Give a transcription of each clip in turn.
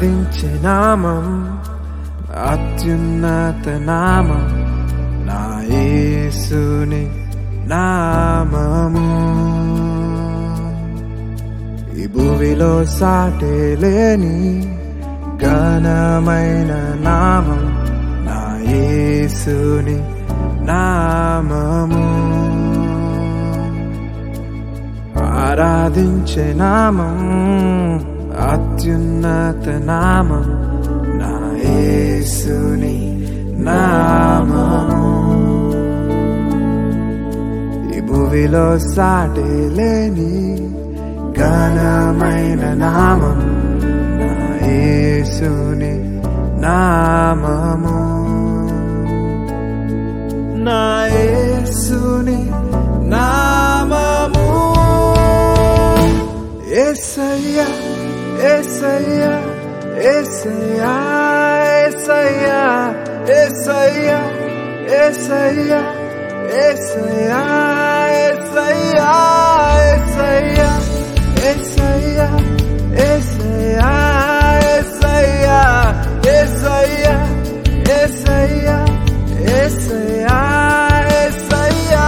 ఆరాధించే నామం అత్యున్నత నామం నా యేసుని నామము ఈ భూమిలో సాటే లేని ఘనమైన నామం నా యేసుని నామము ఆరాధించే నామం అత్యున్నత నామం నా యేసుని నామము ఈ భూమిలో సాటి లేని ఘనమైన నామం నా యేసుని నామము నా యేసుని నామము ఏసయ్యా ఏసయ్యా ఏసయ్యా ఏసయ్యా ఏసయ్యా ఏసయ్యా ఏసయ్యా ఏసయ్యా ఏసయ్యా ఏసయ్యా ఏసయ్యా ఏసయ్యా ఏసయ్యా ఏసయ్యా ఏసయ్యా ఏసయ్యా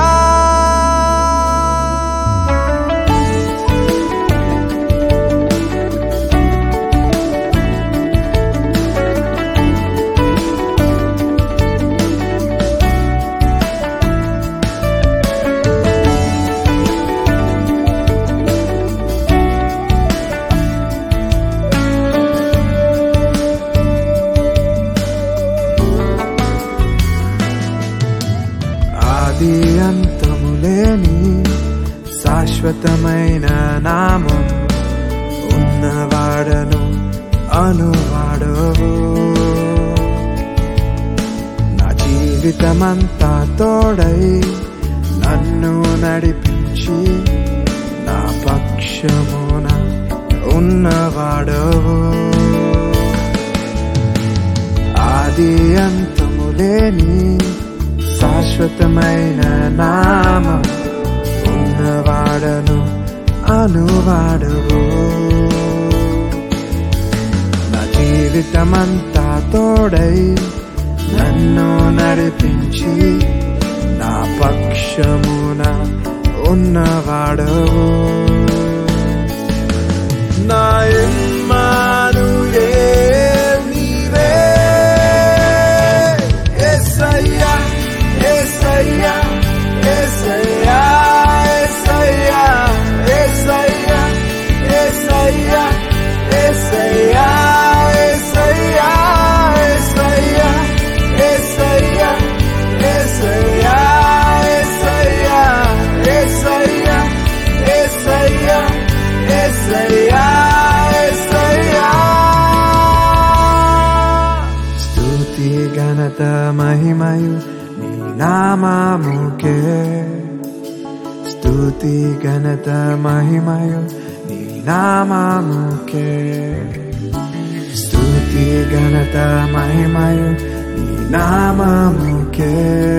ఆది అంతము లేని శాశ్వతమైన నామం ఉన్నవాడను అనువాడవు నా జీవితమంతా తోడై నన్ను నడిపించి నా పక్షమున ఉన్నవాడవు ఆది అంతము లేని శాశ్వతమైన నామం ఉన్నవాడను అనువాడవు నా జీవితమంతా తోడై నన్ను నడిపించి నా పక్షమున ఉన్నవాడవు నా ఎమ్మానుయే నీవే ఎస్సయ్యా ఎస్సయ్యా ఎస్సయ్యా ఎస్సయ్యా ఎస్సయ్యా ఎస్సయ్యా ఎస్సయ్యా ఎస్సయ్యా ఎస్సయ్యా ఎస్సయ్యా ఎస్సయ్యా ఎస్సయ్యా ఎస్సయ్యా ఎస్సయ్యా ఎస్సయ్యా ఎస్సయ్యా స్తుతి ఘనత మహిమయు నీ నామముకే స్తుతి ఘనత మహిమయు నీ నామముకే స్తుతి ఘనత మహిమయు నీ నామముకే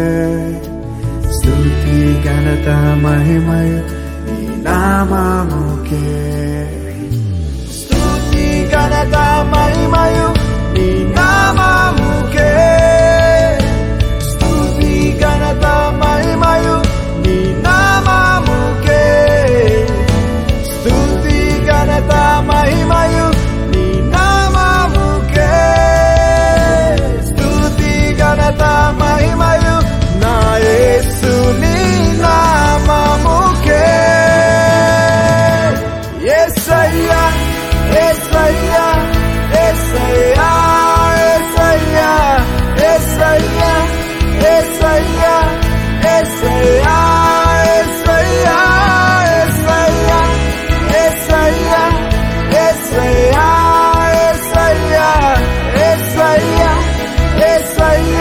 స్తుతి ఘనత మహిమయు నీ నామముకే స్తుతి ఘనత మహిమయు నీ నామముకే స్తుతి ఘనత మహిమయు నీ నామముకే స్తుతి ఘనత మహిమయు నీ నామముకే స్తుతి ఘనత మహిమయు నా యేసు నీ నామముకే యేసయ్యా యేసయ్యా యేసయ్యా యేసయ్యా యేసయ్యా యేసయ్యా యేసయ్యా యేసయ్యా యేసయ్యా యేసయ్యా యేసయ్యా యేసయ్యా యేసయ్యా